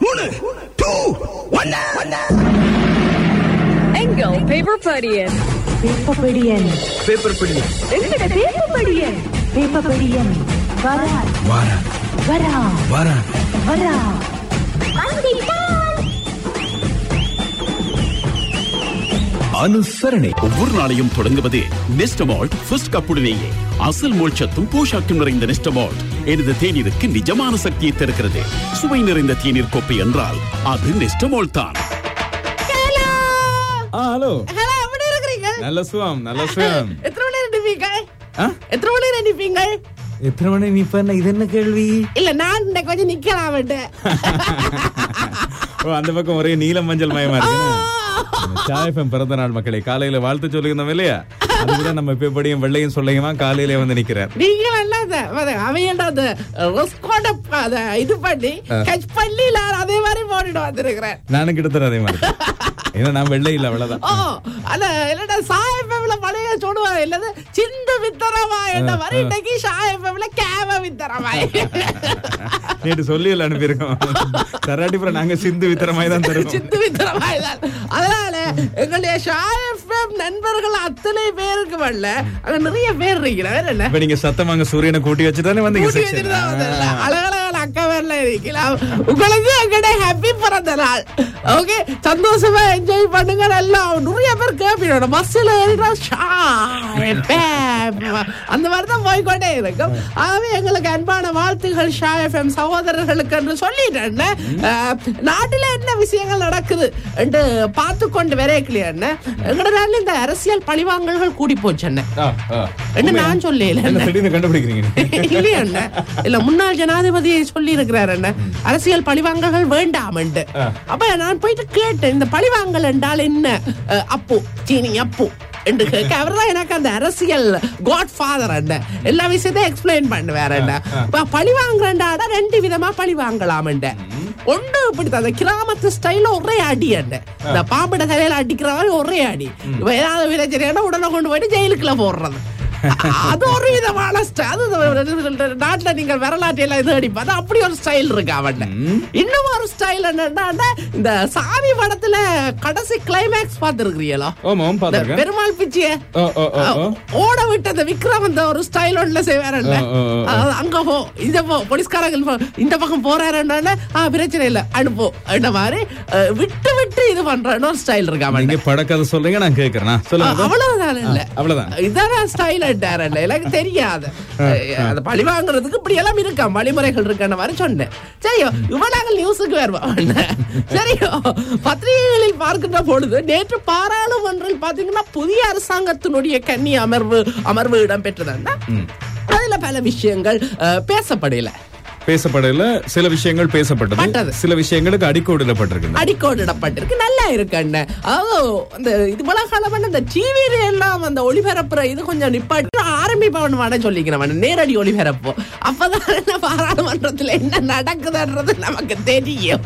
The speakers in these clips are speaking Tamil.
மூணு டூ ஒன்னு எங்கள் பேப்பர் படியன் பேப்பபடியன் பேப்பர் பிடி எங்கட பேப்பர் பேப்பபடியன் வரா வாரா வரா வாரா வரா அனுசரணை ஒவ்வொரு நாளையும் தொடங்குவது நெஸ்டமால்ட் ஃபர்ஸ்ட் கப்புடனேயே அசல் மோட்சத்தும் போஷாக்கும் நிறைந்த நெஸ்டமால்ட் எனது தேநீருக்கு நிஜமான சக்தியை தருகிறது சுவை நிறைந்த தேநீர் கோப்பை என்றால் அது நெஸ்டமால்ட் தான் ஆ ஹலோ ஹலோ எப்படி இருக்கிறீங்க நல்ல சுகம் நல்ல சுகம் எத்தனை மணி நேரம் நிப்பீங்க ஆ? எத்தனை மணி நேரம் நிப்பீங்க எத்தனை மணி நீ பண்ண இது என்ன கேள்வி இல்ல நான் இன்னைக்கு கொஞ்சம் நிக்கலாம் ஓ அந்த பக்கம் ஒரே நீல மஞ்சள் மயமா இருக்கு சாயஃபம் பிறந்த நாள் மக்களை காலையில வாழ்த்து சொல்லியிருந்தோம் இல்லையா அதுக்குதான் நம்ம இப்படியும் வெள்ளையும் சொல்லையுமா காலையில வந்து நிக்கிறேன் நீங்க அல்லாத அவையண்டா அந்த ரிஸ்கோட அத இது பண்ணி கச் பண்ணி நான் அதே மாதிரி போட்டுட்டு வந்திருக்கிறேன் நானும் கிட்டத்தட்ட அதே மாதிரி தான். ஏன்னா நான் வெள்ளை இல்ல அவ்வளவுதான் ஓ அல்ல இல்லடா சாயப்பம்ல பழைய சொல்லுவாங்க இல்லது சிந்து வித்தரமா என்ற மாதிரி இன்னைக்கு சாயப்பம்ல கேவ வித்தரமா நேற்று சொல்லி எல்லாம் அனுப்பியிருக்கோம் தராட்டி அப்புறம் நாங்க சிந்து வித்தரமாய் தான் தருவோம் சிந்து வித்தரமாய் தான் அதனால எங்களுடைய ஷாயஃபம் நண்பர்கள் அத்தனை பேருக்கு வரல அங்க நிறைய பேர் இருக்கிற வேற என்ன இப்ப நீங்க சத்தமாங்க சூரியனை கூட்டி வச்சுதானே வந்தீங்க கூட்டி section. வச்சுட்டு தான் வந்தேன்ல. அழகழகான அக்கா வேறல இருக்கலாம் உங்களுக்கு எங்கடைய ஹாப்பி பிறந்த நாள் ஓகே சந்தோஷமா என்ஜாய் பண்ணுங்க நல்லா நிறைய பேர் கேப்பீங்க பஸ்ல ஏறினா ஷாய், பேப். அந்த மாதிரி தான் போய்கொண்டே இருக்கும் ஆகவே எங்களுக்கு அன்பான வாழ்த்துகள் ஷா எஃப்எம் சகோதரர்களுக்கு என்று சொல்லிட்டேன் அஹ், நாட்டுல என்ன விஷயங்கள் நடக்குது என்று பார்த்து கொண்டு வரைக்கலையா எங்கட நாட்டுல இந்த அரசியல் பழிவாங்கல்கள் கூடி போச்சு என்ன ஆ, ஆ. என்ன நான் சொல்லல என்ன திடீர்னு கண்டுபிடிக்கிறீங்க நீங்க? இல்லையா அண்ணா? இல்ல முன்னாள் ஜனாதிபதி சொல்லி இருக்கிறார் என்ன அரசியல் பழிவாங்கல்கள் வேண்டாம் அப்ப நான் போயிட்டு கேட்டேன் இந்த பழிவாங்கல் என்றால் என்ன அஹ், அப்பு சீனி அப்பு என்று கேட்க அவர் தான் எனக்கு அந்த அரசியல் காட் ஃபாதர் என்ன எல்லா விஷயத்தையும் எக்ஸ்பிளைன் பண்ணுவார் என்ன இப்ப பழி வாங்குறேன்டாடா ரெண்டு விதமா பழி வாங்கலாம் ஒன்று இப்படி அந்த கிராமத்து ஸ்டைல ஒரே அடி என்ன இந்த பாம்பட தலையில அடிக்கிற மாதிரி ஒரே அடி இப்ப ஏதாவது பிரச்சனைனா உடனே கொண்டு போயிட்டு ஜெயிலுக்குள்ள போடுறது அது ஒரு விதமான ஸ்டைல் அது நாட்டுல நீங்கள் வரலாற்று எல்லாம் இது அடிப்பா அது அப்படி ஒரு ஸ்டைல் இருக்கு அவன் இன்னும் ஒரு ஸ்டைல் என்னன்னா இந்த சாமி படத்துல கடைசி கிளைமேக்ஸ் பார்த்திருக்கிறீங்களோ ஓம் ஓம் இந்த பாத்துருக்கேன் பெருமாள் பிச்சிய ஓ, ஓ, ஓ, ஓ. ஓட விட்டு அந்த விக்ரம் அந்த ஒரு ஸ்டைல் ஒன்றுல செய்வாரல்ல ஓ, ஓ, ஓ. அதாவது அங்க போ இந்த போ போலீஸ்காரங்க போ, இந்த பக்கம் போறாருன்னா ஆ பிரச்சனை இல்ல அனுப்போ அந்த மாதிரி அஹ், விட்டு விட்டு இது பண்றான்னு ஒரு ஸ்டைல் இருக்கு அவன் நீங்க படக்கதை சொல்றீங்க நான் கேக்குறேன் ஆ, சொல்லுங்க அப்ப. அவ்வளவுதான் இல்ல அவ்வளவுதான். இதான ஸ்டைல் இல்ல எனக்கு தெரியாது அது பழி வாங்குறதுக்கு இப்படி எல்லாம் இருக்கா வழிமுறைகள் இருக்கான மாதிரி சொன்னேன் சரியோ இவ்வளவு நியூஸுக்கு வருவான் சரியோ பத்திரிகைகளில் பார்க்கின்ற பொழுது நேற்று பாராளுமன்றில் பாத்தீங்கன்னா புதிய அரசாங்கத்தினுடைய கன்னி அமர்வு அமர்வு இடம்பெற்றதுன்னா அதுல பல விஷயங்கள் அஹ், பேசப்படல பேசப்படல சில விஷயங்கள் பேசப்பட்டது பட்டது. சில விஷயங்களுக்கு அடிக்கோடிடப்பட்டிருக்கு அடிக்கோடிடப்பட்டிருக்கு நல்லா இருக்கு அண்ணன் அதாவது அந்த இது போல காலம் இந்த டிவில எல்லாம் அந்த ஒளிபரப்புற இது கொஞ்சம் நிப்பாட்டி ஆரம்பிப்பவன் சொல்லிக்கிறவன் நேரடி ஒளிபரப்பு அப்பதான் என்ன பாராளுமன்றத்துல என்ன நடக்குதுன்றது நமக்கு தெரியும்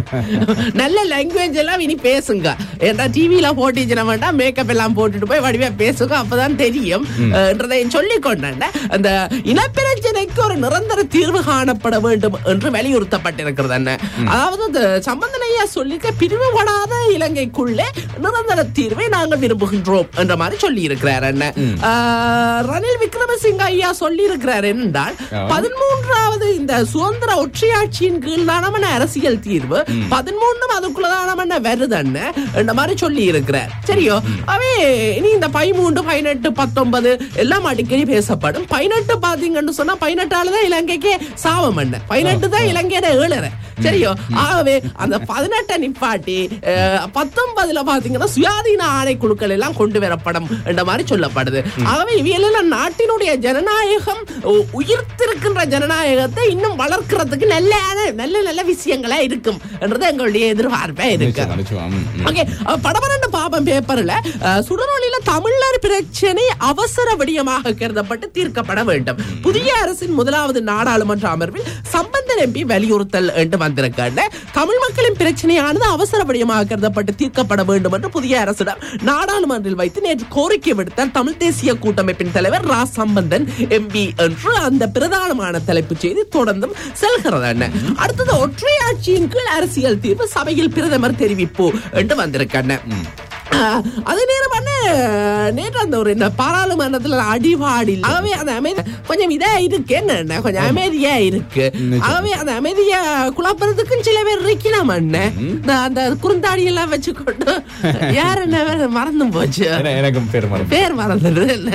நல்ல லாங்குவேஜ் எல்லாம் இனி பேசுங்க ஏன்னா டிவில போட்டிச்சுன வேண்டாம் மேக்கப் எல்லாம் போட்டுட்டு போய் வடிவா பேசுங்க அப்பதான் தெரியும் என்றதை சொல்லிக் கொண்டேன் அந்த இனப்பிரச்சனைக்கு ஒரு நிரந்தர தீர்வு காணப்பட வேண்டும் என்று வலியுறுத்தப்பட்டிருக்கிறது என்ன அதாவது இந்த சம்பந்தனையா சொல்லிக்க பிரிவுபடாத இலங்கைக்குள்ளே நிரந்தர தீர்வை நாங்கள் விரும்புகின்றோம் என்ற மாதிரி சொல்லி இருக்கிறார் என்ன ஆஹ், ரணில் விக்ரமசிங்க ஐயா சொல்லி இருக்கிறார் என்றால் பதிமூன்றாவது இந்த சுதந்திர ஒற்றையாட்சியின் கீழ் தானமன அரசியல் தீர்வு பதிமூணும் அதுக்குள்ளதானமன வருதன்னு என்ற மாதிரி சொல்லி இருக்கிறார் சரியோ அவே இனி இந்த பதிமூன்று பதினெட்டு பத்தொன்பது எல்லாம் அடிக்கடி பேசப்படும் பதினெட்டு பாத்தீங்கன்னு சொன்னா பதினெட்டால தான் இலங்கைக்கு சாவம் என்ன பதினெட்டு தான் இலங்கையோட ஏழரை சரியோ ஆகவே அந்த பதினெட்டை நிப்பாட்டி அஹ், பத்தொன்பதுல பாத்தீங்கன்னா சுயாதீன ஆணைக்குழுக்கள் எல்லாம் கொண்டு வரப்படும் என்ற மாதிரி சொல்லப்படுது ஆகவே இவையெல்லாம் நாட்டினுடைய ஜனநாயகம் உ- உயிர்த்திருக்கின்ற ஜனநாயகத்தை இன்னும் வளர்க்கறதுக்கு நல்ல நல்ல நல்ல விஷயங்களா இருக்கும் என்றது எங்களுடைய எதிர்பார்ப்பா இருக்கு நிச்சயம், நிச்சயம். ம், ம். ஓகே படபரண்டு பாப்பம் பேப்பர்ல அஹ், சுடரொலியில தமிழர் பிரச்சனை அவசர விடயமாக கருதப்பட்டு தீர்க்கப்பட வேண்டும் புதிய அரசின் முதலாவது நாடாளுமன்ற அமர்வில் சம்பந்த சம்பந்தன் எம்பி வலியுறுத்தல் என்று வந்திருக்காங்க தமிழ் மக்களின் பிரச்சனையானது அவசரப்படியமாக கருதப்பட்டு தீர்க்கப்பட வேண்டும் என்று புதிய அரசிடம் நாடாளுமன்றில் வைத்து நேற்று கோரிக்கை விடுத்தார் தமிழ் தேசிய கூட்டமைப்பின் தலைவர் ரா சம்பந்தன் எம்பி என்று அந்த பிரதானமான தலைப்புச் செய்தி தொடர்ந்தும் செல்கிறது அடுத்தது ஒற்றையாட்சியின் கீழ் அரசியல் தீர்வு சபையில் பிரதமர் தெரிவிப்பு என்று வந்திருக்காங்க ஆஹ், அது நேரம் பண்ண நேற்று அந்த ஒரு இந்த பாராளுமன்றத்துல அடிவாடில் ஆகவே அந்த அமைதி கொஞ்சம் இதா இருக்கு என்ன கொஞ்சம் அமைதியா இருக்கு ஆகவே அந்த அமைதியா குழப்பறதுக்கும் சில பேர் இருக்கணும் அண்ணன் இந்த அந்த குறுந்தாடி எல்லாம் வச்சுக்கொண்டு யார் என்ன மறந்தும் போச்சு என- எனக்கும் பேர் மறந்து பேர் மறந்துடுது என்ன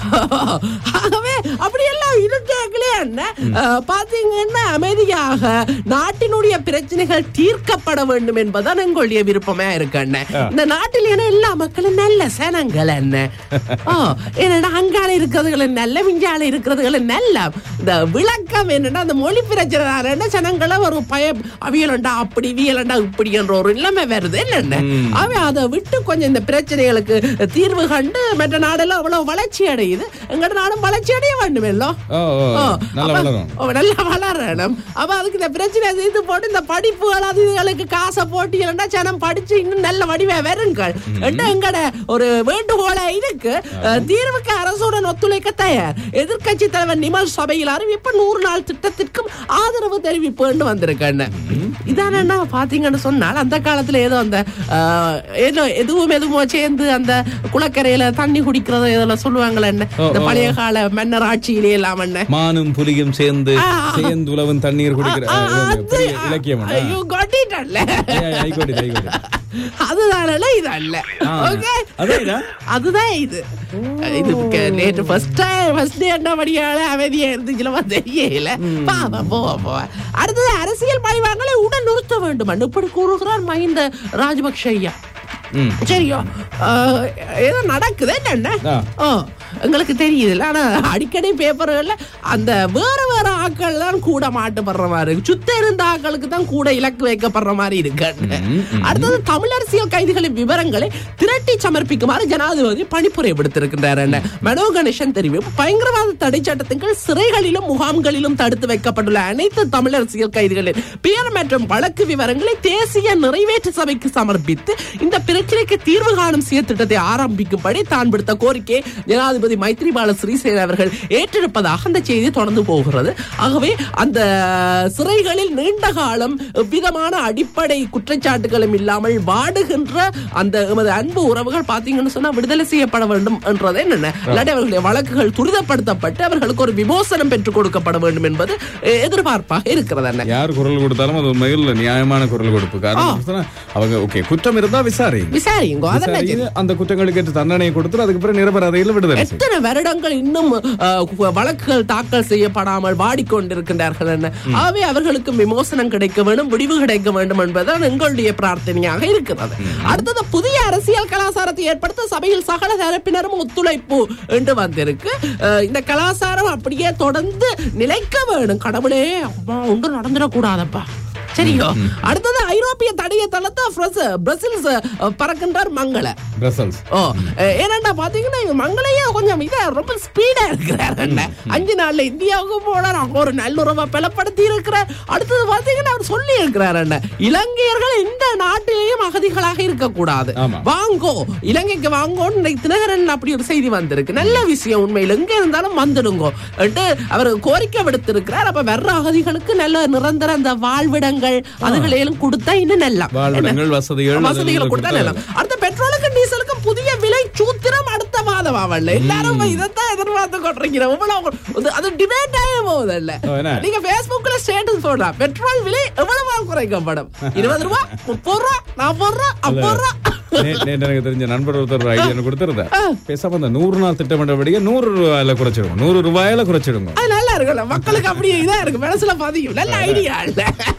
ஆகவே அப்படியெல்லாம் இருக்காங்களே அண்ணன் அஹ், பாத்தீங்கன்னா அமைதியாக நாட்டினுடைய பிரச்சனைகள் தீர்க்கப்பட வேண்டும் என்பதுதான் எங்களுடைய விருப்பமா இருக்கு அண்ணன் இந்த நாட்டில் ஏன்னா எல்லா மக்களும் நல்ல சனங்கள் என்ன ஓ என்னடா அங்கால இருக்கிறதுகளை நல்ல விஞ்சால இருக்கிறதுகளை நல்ல இந்த விளக்கம் என்னன்னா அந்த மொழி பிரச்சனை என்ன சனங்களை ஒரு பய அவியலண்டா அப்படி வியலண்டா இப்படி என்ற ஒரு நிலைமை வருது என்னென்ன அவன் அதை விட்டு கொஞ்சம் இந்த பிரச்சனைகளுக்கு தீர்வு கண்டு மற்ற நாடெல்லாம் அவ்வளவு வளர்ச்சி அடையுது எங்கட நாடும் வளர்ச்சி அடைய வேண்டும் எல்லாம் ஓ ஓ ஓ, நல்லா அப்ப- வளரும் ஓ, நல்லா வளரணும் அப்ப அதுக்கு இந்த பிரச்சனை இது போட்டு இந்த படிப்புகள் அது இதுகளுக்கு காசை போட்டு இல்லைன்னா ஜனம் படிச்சு இன்னும் நல்ல வடிவா வருங்கள் என்று எங்கட ஒரு வேண்டுகோளா இருக்கு அஹ், தீர்வுக்கு அரசுடன் ஒத்துழைக்க தயார் எதிர்க்கட்சி தலைவர் நிமல் சபையில் அறிவிப்பு நூறு நாள் திட்டத்திற்கும் ஆதரவு தெரிவிப்பு வந்திருக்கேன் இதான பாத்தீங்கன்னு சொன்னால் அந்த காலத்துல ஏதோ அந்த அஹ், ஏதோ எதுவும் எதுவுமோ சேர்ந்து அந்த குளக்கரையில தண்ணி குடிக்கிறதோ இதெல்லாம் சொல்லுவாங்களே என்ன ஓ, இந்த ஓ. பழைய கால மன்னர் ஆட்சியிலே எல்லாம் என்ன மானும் புலியும் சேர்ந்து ஆ. சேர்ந்து உழவும் தண்ணீர் குடிக்கிற ஆ, ஆ, இது அது- பெரிய இலக்கியம் ஆ. ஐயோ, கொட்டிட்டல்ல. ஏய், ஏய், ஐகோடி ஐகோடி அதுதானல இது அல்ல ஆ. ஓகே அதான் இதா? அதுதான் இது இது நேற்று ஃபர்ஸ்ட் டைம் ஃபர்ஸ்ட் டே என்ன படியால அமைதியா இருந்துச்சுலமா தெரியல பாவா போவா போவா அடுத்தது அரசியல் பழிவாங்களை உடன் நிறுத்த வேண்டும் இப்படி கூறுகிறார் மஹிந்த ராஜபக்ஷ ஐயா ம். சரியோ ஆஹ், ஏதோ நடக்குது என்ன ஆ. ஓ எங்களுக்கு தெரியுதுல்ல ஆனா அடிக்கடி பேப்பர்கள்ல அந்த வேற வேற ஆட்கள் தான் கூட மாட்டுப்படுற மாதிரி இருக்கு சுத்த இருந்த ஆட்களுக்கு தான் கூட இலக்கு வைக்கப்படுற மாதிரி இருக்கு அடுத்தது தமிழ் அரசியல் கைதிகளின் விவரங்களை திரட்டி சமர்ப்பிக்குமாறு ஜனாதிபதி பணிப்புரை விடுத்திருக்கின்றார் என்ன மனோ கணேசன் தெரிவிப்பு பயங்கரவாத தடை சட்டத்தின் கீழ் சிறைகளிலும் முகாம்களிலும் தடுத்து வைக்கப்பட்டுள்ள அனைத்து தமிழ் அரசியல் கைதிகளின் பெயர் மற்றும் வழக்கு விவரங்களை தேசிய நிறைவேற்று சபைக்கு சமர்ப்பித்து இந்த பிரச்சனைக்கு தீர்வு காணும் செயற்திட்டத்தை ஆரம்பிக்கும்படி தான் விடுத்த கோரிக்கையை ஜனாதிபதி மைத்ரிபால சிறிசேன அவர்கள் ஏற்றிருப்பதாக அந்த செய்தி தொடர்ந்து போகிறது ஆகவே அந்த சிறைகளில் நீண்ட காலம் எவ்விதமான அடிப்படை குற்றச்சாட்டுகளும் இல்லாமல் வாடுகின்ற அந்த எமது அன்பு உறவுகள் பாத்தீங்கன்னு சொன்னா விடுதலை செய்யப்பட வேண்டும் என்றது என்னென்ன இல்லாட்டி அவர்களுடைய வழக்குகள் துரிதப்படுத்தப்பட்டு அவர்களுக்கு ஒரு விமோசனம் பெற்றுக் கொடுக்கப்பட வேண்டும் என்பது எ- எதிர்பார்ப்பாக இருக்கிறது என்ன யார் குரல் கொடுத்தாலும் அது உண்மையில் நியாயமான குரல் கொடுப்பு காரணம் சொன்னா, அவங்க ஓகே குற்றம் இருந்தா விசாரிங்க விசாரிங்க அதெல்லாம் விசாரிங்க, அந்த குற்றங்களுக்கு ஏற்ற தண்டனையை கொடுத்து அதுக்கு பிறகு நிரபராதையில் விடுதலை செய்யுங்க. எத்தனை வருடங்கள் இன்னும் அஹ், கு- வழக்குகள் தாக்கல் செய்யப்படாமல் வாடிக்கொண்டிருக்கின்றார்கள் என்ன ஆகவே அவர்களுக்கு விமோசனம் கிடைக்க வேண்டும் முடிவு கிடைக்க வேண்டும் என்பதுதான் எங்களுடைய பிரார்த்தனையாக இருக்கிறது அடுத்தது புதிய அரசியல் கலாச்சாரத்தை ஏற்படுத்த சபையில் சகல தரப்பினரும் ஒத்துழைப்பு என்று வந்திருக்கு அஹ், இந்த கலாச்சாரம் அப்படியே தொடர்ந்து நிலைக்க வேணும் கடவுளே அம்மா ஒன்றும் நடந்துடக்கூடாதப்பா சரியோ அடுத்தது ஐரோப்பிய தடையை தளர்த்த பிரஸ்- பிரசில்ஸ் அஹ், பறக்கின்றார் மங்கள பிரசல்ஸ் ஓ அஹ் ஏன்னாண்டா பாத்தீங்கன்னா இவங்க மங்களையே கொஞ்சம் இதா ரொம்ப ஸ்பீடா இருக்கிறார் அண்ணன் அஞ்சு நாள்ல இந்தியாவுக்கு போனார் அங்க ஒரு நல்லுறவை பலப்படுத்தி இருக்கிறார் அடுத்தது பாத்தீங்கன்னா அவர் சொல்லி இருக்கிறார் அண்ணன் இலங்கையர்கள் இந்த நாட்டிலேயும் அகதிகளாக இருக்கக்கூடாது ஆமா. வாங்கோ இலங்கைக்கு வாங்கோன்னு இன்னைக்கு தினகரன் அப்படி ஒரு செய்தி வந்திருக்கு நல்ல விஷயம் உண்மையில் எங்க இருந்தாலும் வந்துடுங்கோ என்று அவர் கோரிக்கை விடுத்திருக்கிறார் அப்ப வர்ற அகதிகளுக்கு நல்ல நிரந்தர அந்த வாழ்விடங்கள் அதுகளையும் கொடுத்தா இன்னும் நல்லா வாழ்விடங்கள் வசதிகள் வசதிகளை அதெல்லாம் கொடுத்தா கொடுத்தா நல்லா அடுத்த பெட்ரோலுக்கும் டீசலுக்கும் புதிய விலை சூத்திரம் அடுத்த மாதம் ஆவல்ல எல்லாரும் இதைத்தான் எதிர்பார்த்து கொண்டிருக்கிற இவ்வளவு இது- அது டிபேட் ஆக போகுதல்ல ஓ, என்ன? நீங்க Facebookல ஸ்டேட்டஸ் போடலாம் பெட்ரோல் விலை எவ்வளவு குறைக்கப்படும் இருபது ரூபா முப்பது ரூபா நாற்பது ரூபா ஐம்பது ரூபா நே- நேத்து எனக்கு தெரிஞ்ச நண்பர் ஒருத்தர் ஒரு ஐடியா கொடுத்திருந்தார் பேசாம அந்த நூறு நாள் திட்டமிட்டபடியே நூறு ரூபாயில குறைச்சிடுவோம் நூறு ரூபாயில குறைச்சிடுங்க அது நல்லா இருக்குல்ல மக்களுக்கு அப்படியே இதா இருக்கு மனசுல பதியும் நல்ல ஐடியா இல்ல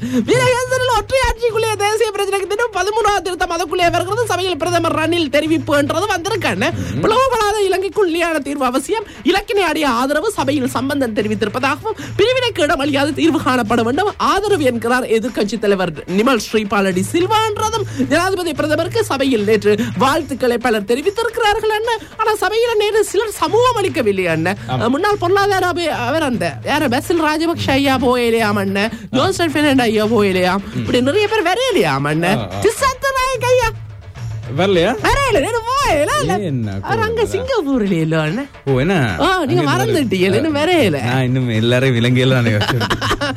வீரகேசரில் ஒற்றையாட்சிக்குள்ளே தேசிய பிரச்சனைக்கு தினம் பதிமூணாவது திருத்தம் அதுக்குள்ளே வருகிறது சபையில் பிரதமர் ரணில் தெரிவிப்பு என்றது வந்திருக்காங்க பிளவுபடாத இலங்கைக்குள் நிலையான தீர்வு அவசியம் இலக்கினை அடைய ஆதரவு சபையில் சம்பந்தம் தெரிவித்திருப்பதாகவும் பிரிவினைக்கு இடமளியாத தீர்வு காணப்பட வேண்டும் ஆதரவு என்கிறார் எதிர்க்கட்சி தலைவர் நிமல் ஸ்ரீபாலடி சில்வா என்றதும் ஜனாதிபதி பிரதமருக்கு சபையில் நேற்று வாழ்த்துக்களை பலர் தெரிவித்திருக்கிறார்கள் என்ன ஆனா சபையில நேற்று சிலர் சமூகம் அளிக்கவில்லை என்ன முன்னாள் பொருளாதார அபி- அவர் அந்த யார பெசில் ராஜபக்ஷ ஐயா போயிலையாம் அண்ணன் ஜோசப் பெர்னாண்டோ ஐயா போயிலையாம் இப்படி நிறைய பேர் வரையிலையாம் அண்ணன் ஆ, ஆ. திசாத்த நாயக் ஐயா வரலையா வரையில நேரு போயில என்ன அவர் அங்க கோவம்? சிங்கப்பூர்ல இல்ல அண்ணன் ஓ என்ன ஆ, நீங்க அங்க மறந்துட்டீங்க, இருந்து- இன்னும் வரையல. நான் இன்னும் எல்லாரையும் விலங்கியெல்லாம் நான் யோசிச்சிருக்கேன்.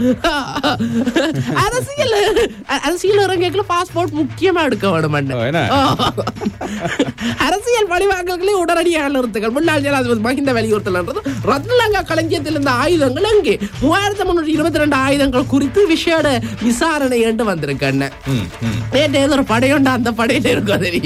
அரசியல் அ- அரசியல் இறங்கிக்கல பாஸ்போர்ட் முக்கியமா எடுக்க வேணும் அண்ணன். ஓ, என்ன? ஆ. அரசியல் பழிவாங்கல்களை உடனடியாக நிறுத்துங்கள் முன்னாள் ஜனாதிபதி மஹிந்த வலியுறுத்தல்ன்றது ரத்னலங்கா களஞ்சியத்தில் இருந்த ஆயுதங்கள் அங்கே மூவாயிரத்தி முன்னூற்றி இருபத்தி ரெண்டு ஆயுதங்கள் குறித்து விசேட விசாரணை என்று வந்திருக்கு அண்ணன் ம், ம். நேற்று ஏதோ ஒரு படையுண்டு அந்த படையில இருக்கும் தெரியல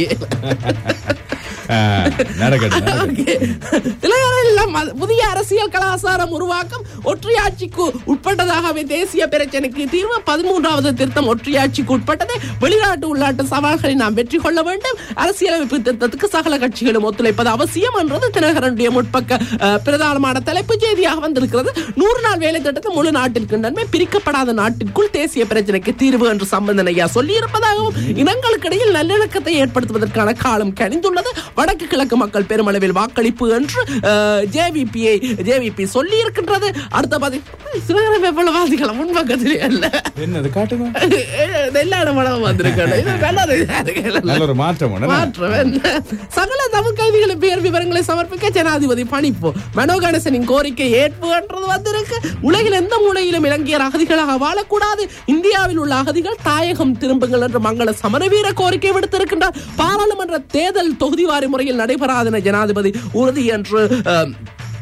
ஆ, நடக்கட்டும், நடக்கட்டும். Okay. இளைஞர்கள் ம- புதிய அரசியல் கலாச்சாரம் உருவாக்கம் ஒற்றையாட்சிக்கு உட்பட்டதாகவே தேசிய பிரச்சனைக்கு தீர்வு பதிமூன்றாவது திருத்தம் ஒற்றையாட்சிக்கு உட்பட்டது வெளிநாட்டு உள்நாட்டு சவால்களை நாம் வெற்றி கொள்ள வேண்டும் அரசியலமைப்பு திருத்தத்துக்கு சகல கட்சிகளும் ஒத்துழைப்பது அவசியம் என்றது தினகரனுடைய முற்பக்க அஹ், பிரதானமான தலைப்பு செய்தியாக வந்திருக்கிறது நூறு நாள் வேலை திட்டத்தை முழு நாட்டிற்கு நன்மை பிரிக்கப்படாத நாட்டிற்குள் தேசிய பிரச்சனைக்கு தீர்வு என்று சம்பந்தன் ஐயா சொல்லி இருப்பதாகவும் இனங்களுக்கு இடையில் நல்லிணக்கத்தை ஏற்படுத்துவதற்கான காலம் கனிந்துள்ளது வடக்கு கிழக்கு மக்கள் பெருமளவில் வாக்களிப்பு என்று ஜேவிபியை ஜேவிபி சொல்லி இருக்கின்றது அடுத்த பாதி சிவகரம் எவ்வளவு வாதிக்கலாம் முன்பக்கத்திலே அல்ல என்னது காட்டுங்க எல்லா இடமும் வந்திருக்கணும் இது நல்லது நல்ல ஒரு மாற்றம் உடனே. மாற்றம் என்ன? சகல தமிழ் கைதிகளின் பெயர் விவரங்களை சமர்ப்பிக்க ஜனாதிபதி பணிப்பு மனோ கணேசனின் கோரிக்கை ஏற்பு என்றது வந்திருக்கு உலகில் எந்த மூலையிலும் இலங்கையர் அகதிகளாக வாழக்கூடாது இந்தியாவில் உள்ள அகதிகள் தாயகம் திரும்புங்கள் என்று மங்கள சமரவீர கோரிக்கை விடுத்திருக்கின்றார் பாராளுமன்ற தேர்தல் தொகுதிவாரி முறையில் நடைபெறாதென ஜனாதிபதி உறுதி என்று அஹ்,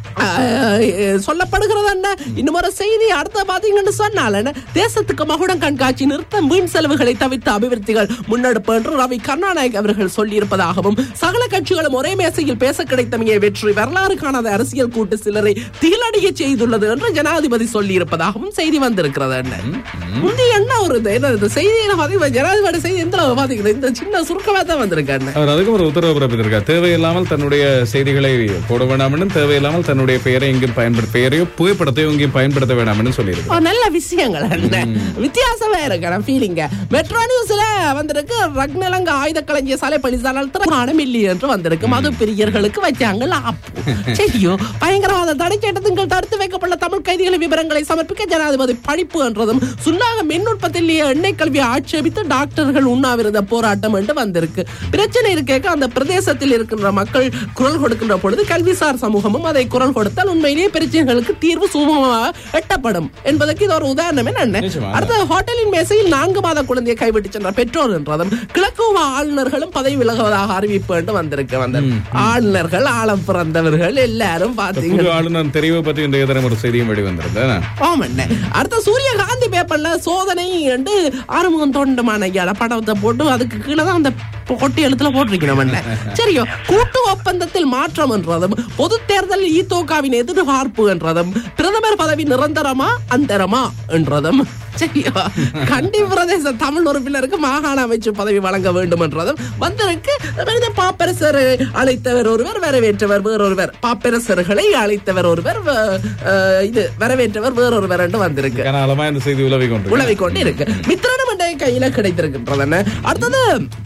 அஹ், சொல்லப்படுகிறது என்ன இன்னும் ஒரு செய்தி அடுத்த பாத்தீங்கன்னு சொன்னால் என்ன தேசத்துக்கு மகுடம் கண்காட்சி நிறுத்த வீண் செலவுகளை தவிர்த்த அபிவிருத்திகள் முன்னெடுப்பு என்று ரவி கருணாநாயக் அவர்கள் சொல்லியிருப்பதாகவும் சகல கட்சிகளும் ஒரே மேசையில் பேச கிடைத்தமையை வெற்றி வரலாறு காணாத அரசியல் கூட்டு சிலரை திகிலடைய செய்துள்ளது என்று ஜனாதிபதி சொல்லியிருப்பதாகவும் செய்தி வந்திருக்கிறது என்ன முந்தி என்ன ஒரு இது, என்ன இது செய்தியில பாத்தீங்கன்னா ஜனாதிபதி செய்தி எந்த அளவு பாத்தீங்கன்னா இந்த சின்ன சுருக்கமா தான் வந்திருக்கு அண்ணன் அவர் அதுக்கும் ஒரு உத்தரவு பிறப்பித்திருக்கார் தேவையில்லாமல் தன்னுடைய செய்திகளை போட வேண்டாம் என்றும் தேவையில்லாமல் தன்னுடைய பெயரை எங்கேயும் பயன்படுத்த பெயரையோ புகைப்படத்தையோ எங்கேயும் பயன்படுத்த வேண்டாம் என்று சொல்லியிருக்கு ஒரு நல்ல விஷயங்கள் என்ன வித்தியாசமா இருக்கு ஃபீலிங்க மெட்ரோ நியூஸ்ல வந்திருக்கு ரக்னலங்க ஆயுத களஞ்சிய சாலை பழிசாலால் திறமான மில்லி என்று வந்திருக்கு மது பிரியர்களுக்கு வச்சாங்க லாப்பு சரியோ பயங்கரவாத தடை சட்டத்தின் கீழ் தடுத்து வைக்கப்பட்ட தமிழ் கைதிகளின் விவரங்களை சமர்ப்பிக்க ஜனாதிபதி பணிப்பு என்றதும் சுன்னாக மின் உற்பத்தியில் எண்ணெய் கல்வியை ஆட்சேபித்து டாக்டர்கள் உண்ணாவிரத போராட்டம் என்று வந்திருக்கு பிரச்சனை இருக்க அந்த பிரதேசத்தில் இருக்கின்ற மக்கள் குரல் கொடுக்கின்ற பொழுது கல்விசார் சமூகமும் அதை குரல் கொடுத்தால் உண்மையிலேயே பிரச்சனைகளுக்கு தீர்வு சுமூகமாக எட்டப்படும் என்பதற்கு இது ஒரு உதாரணமே என்ன நிச்சயமாக. அடுத்த ஹோட்டலின் மேசையில் நான்கு மாத குழந்தையை கைவிட்டு சென்ற பெற்றோர் என்றதும் கிழக்கு ஆளுநர்களும் பதவி விலகுவதாக அறிவிப்பு என்று வந்திருக்கு வந்த ஆளுநர்கள் ஆழம் பிறந்தவர்கள் எல்லாரும் புது பாத்தீங்க ஆளுநர் தெரிவை பற்றி இன்றைய தினம் ஒரு செய்தியும் வெளிவந்திருந்தது ஆமாண்ணே அடுத்த சூரியகாந்தி பேப்பர்ல சோதனை என்று ஆறுமுகம் தோண்டமான ஐயால படத்தை போட்டு அதுக்கு கீழே தான் அந்த கொட்டி எழுத்துல போட்டிருக்கணும் அண்ணே. சரியோ கூட்டு ஒப்பந்தத்தில் மாற்றம் என்றதும் பொது தேர்தலில் ஈதோகாவின் எதிர்பார்ப்பு என்றதும் பிரதமர் பதவி நிரந்தரமா அந்தரமா என்றதும் சரியோ கண்டி பிரதேச தமிழ் உறுப்பினருக்கு மாகாண அமைச்சு பதவி வழங்க வேண்டும் என்றதும் வந்திருக்கு மனித பாப்பரசர் அழைத்தவர் ஒருவர் வரவேற்றவர் வேறொருவர் பாப்பரசர்களை அழைத்தவர் ஒருவர் வ- அஹ், இது வரவேற்றவர் வேறொருவர் என்று வந்திருக்கு கனாலமா இந்த செய்தி உலவி கொண்டு உழவி கொண்டு இருக்கு மித்திரனும் என்ற கையில கிடைத்திருக்கின்றன அடுத்தது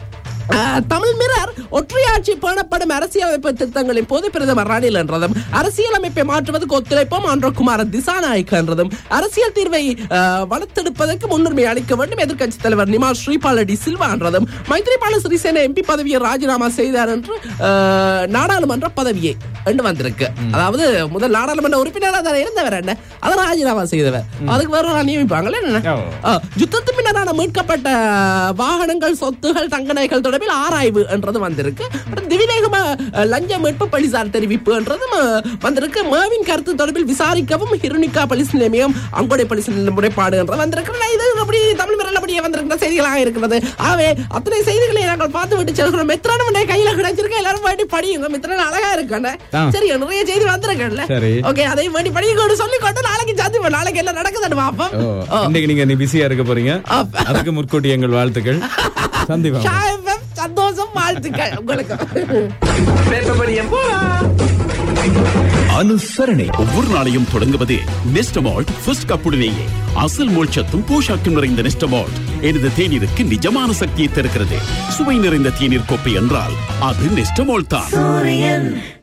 அஹ், தமிழ் மிரர் ஒற்றையாட்சி பேணப்படும் அரசியலமைப்பு திருத்தங்களின் போது பிரதமர் ரணில் என்றதும் அரசியலமைப்பை மாற்றுவதற்கு ஒத்துழைப்போம் ஆன்றகுமார திசாநாயக் என்றதும் அரசியல் தீர்வை அஹ், வளர்த்தெடுப்பதற்கு முன்னுரிமை அளிக்க வேண்டும் எதிர்க்கட்சி தலைவர் நிமா ஸ்ரீபாலடி சில்வா என்றதும் மைத்ரிபால சிறிசேன எம்பி பதவியை ராஜினாமா செய்தார் என்று அஹ், நாடாளுமன்ற பதவியை என்று வந்திருக்கு அதாவது முதல் நாடாளுமன்ற உறுப்பினராக தானே இருந்தவர் என்ன அதை ராஜினாமா செய்தவர் அதுக்கு வேற ஒரு நியமிப்பாங்களே என்ன ஓ. ஆ, யுத்தத்து பின்னரான மீட்கப்பட்ட வாகனங்கள் சொத்துகள் தங்க நகைகள் தொடர்பில் ஆராய்வு என்றது வந்திருக்கு அப்புறம் திவிவேகம அஹ், லஞ்ச மீட்பு பலிசார் தெரிவிப்பு என்றதும் அஹ், வந்திருக்கு மேவின் கருத்து தொடர்பில் விசாரிக்கவும் ஹிருனிகா பலிஸ் நிலையம் அங்கோடை பலிஸ் நிலையம் முறைப்பாடு என்ற வந்திருக்கு நான் இது இப்படி தமிழ் மிரளபடியே வந்திருக்கிற செய்திகளாக இருக்கிறது ஆகவே அத்தனை செய்திகளை நாங்கள் பார்த்து விட்டு செல்கிறோம் மித்ரன் உடைய கையில கிடைச்சிருக்க எல்லாரும் வேண்டி படியுங்க மித்ரன் அழகா இருக்கானே ஆ. சரி நிறைய செய்தி வந்திருக்கல சரி. ஓகே அதையும் வேண்டி படிக்க சொல்லி கொண்டு நாளைக்கு சந்திப்போம் நாளைக்கு என்ன நடக்குதுன்னு பாப்போம் ஓ, ஓ. இன்னைக்கு நீங்க நீ பிஸியா இருக்க போறீங்க அப்ப. அதுக்கு முற்கூட்டி எங்கள் வாழ்த்துக்கள் சந்திப்போம் ஷாயம் சந்தோஷம் வாழ்த்துக்கள் உங்களுக்கு பேப்பர் படியம் அனுசரணை ஒவ்வொரு நாளையும் தொடங்குவது நெஸ்டமால்ட் ஃபர்ஸ்ட் கப்புடனேயே அசல் மோட்சத்தும் போஷாக்கும் நிறைந்த நெஸ்டமால்ட் எனது தேநீருக்கு நிஜமான சக்தியை தருகிறது சுவை நிறைந்த தேநீர் கோப்பை என்றால் அது நெஸ்டமால்ட் தான்